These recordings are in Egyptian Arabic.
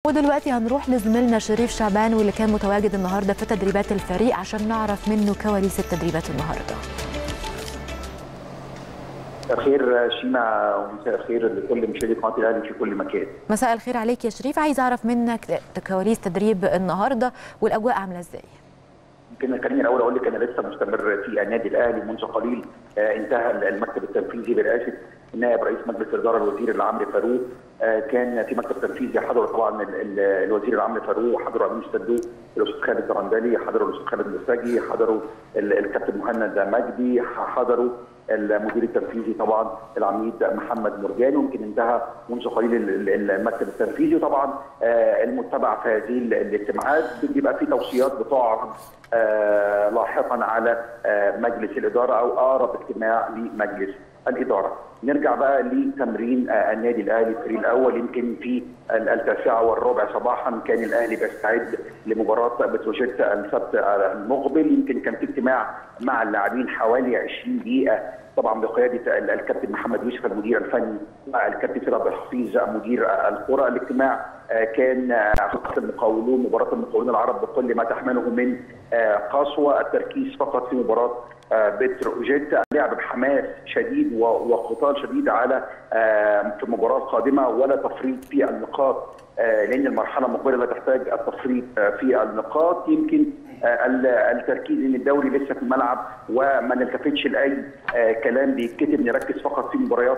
ودلوقتي هنروح لزميلنا شريف شعبان واللي كان متواجد النهارده في تدريبات الفريق عشان نعرف منه كواليس التدريبات النهارده الخير شيماء ومساء الخير لكل مشاهدي قناه الاهلي في كل مكان. مساء الخير عليك يا شريف عايز اعرف منك كواليس تدريب النهارده والاجواء عامله ازاي؟ يمكن خليني الاول اقول لك انا لسه مستمر في النادي الاهلي منذ قليل آه انتهى المكتب التنفيذي برئاسه نائب رئيس مجلس الاداره الوزير العمري فاروق آه كان في مكتب تنفيذي حضر طبعا الوزير العمري فاروق حضروا امين الصندوق الاستاذ خالد درندلي حضروا الاستاذ خالد المرتجي حضروا الكابتن مهند مجدي حضروا المدير التنفيذي طبعا العميد محمد مرجان ويمكن انتهى منذ قليل المكتب التنفيذي وطبعا المتبع في هذه الاجتماعات بيبقى في توصيات بتعرض لاحقا على مجلس الاداره او اقرب اجتماع لمجلس الاداره. نرجع بقى لتمرين النادي الاهلي الفريق الاول يمكن في التاسعه والربع صباحا كان الاهلي بيستعد لمباراه بتروجيت السبت المقبل يمكن كان في اجتماع مع اللاعبين حوالي 20 دقيقه طبعا بقياده الكابتن محمد يوسف المدير الفني والكابتن سيد عبد الحفيظ مدير الكره الاجتماع كان خط المقاولون مباراه المقاولون العرب بكل ما تحمله من قسوه التركيز فقط في مباراه بتروجيت لعب بحماس شديد وقتال شديد على في المباراه القادمه ولا تفريط في النقاط لان المرحله المقبله لا تحتاج التفريط في النقاط يمكن التركيز ان الدوري لسه في الملعب وما نلتفتش لاي كلام بيتكتب نركز فقط في مباريات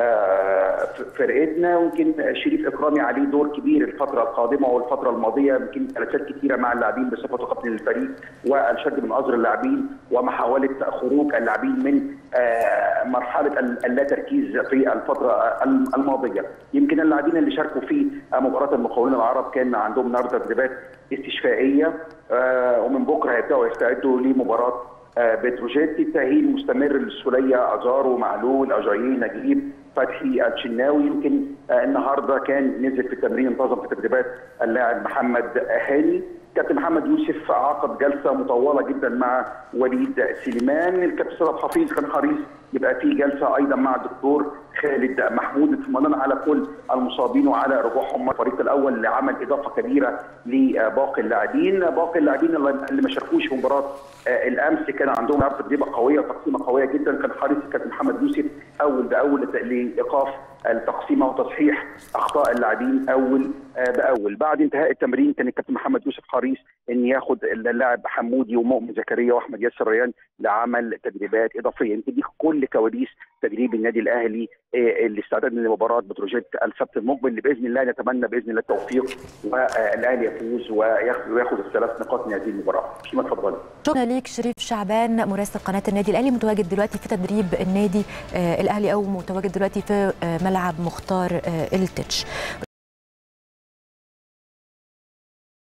فرقتنا ويمكن شريف اكرامي عليه دور كبير الفتره القادمه والفتره الماضيه يمكن جلسات كثيره مع اللاعبين بصفته كابتن الفريق والشد من ازر اللاعبين ومحاوله خروج اللاعبين من مرحله اللا تركيز في الفتره الماضيه يمكن اللاعبين اللي شاركوا في مباراه المقاولين العرب كان عندهم النهارده تدريبات استشفائيه ومن بكره هيبداوا يستعدوا لمباراه بتروجيت التاهيل مستمر للسوليه ازارو معلول اجاييه نجيب فتحي الشناوي يمكن النهارده كان نزل في التمرين انتظم في تدريبات اللاعب محمد هاني كابتن محمد يوسف عقد جلسه مطوله جدا مع وليد سليمان الكابتن سيد حفيظ كان حريص يبقى في جلسه ايضا مع الدكتور خالد محمود اطمئنان على كل المصابين وعلى رجوعهم الفريق الاول لعمل اضافه كبيره لباقي اللاعبين، باقي اللاعبين اللي ما شاركوش في مباراه الامس كان عندهم تدريبه قويه وتقسيمه قويه جدا كان حريص الكابتن محمد يوسف اول باول لايقاف التقسيمه وتصحيح اخطاء اللاعبين اول باول بعد انتهاء التمرين كان الكابتن محمد يوسف حريص ان ياخد اللاعب حمودي ومؤمن زكريا واحمد ياسر ريان لعمل تدريبات اضافيه يمكن دي كل كواليس تدريب النادي الاهلي الاستعداد لمباراه بتروجيت السبت المقبل اللي باذن الله نتمنى باذن الله التوفيق والاهلي يفوز وياخذ الثلاث نقاط من هذه المباراه. شيماء اتفضلي. شكرا ليك شريف شعبان مراسل قناه النادي الاهلي متواجد دلوقتي في تدريب النادي الاهلي او متواجد دلوقتي في ملعب مختار التتش.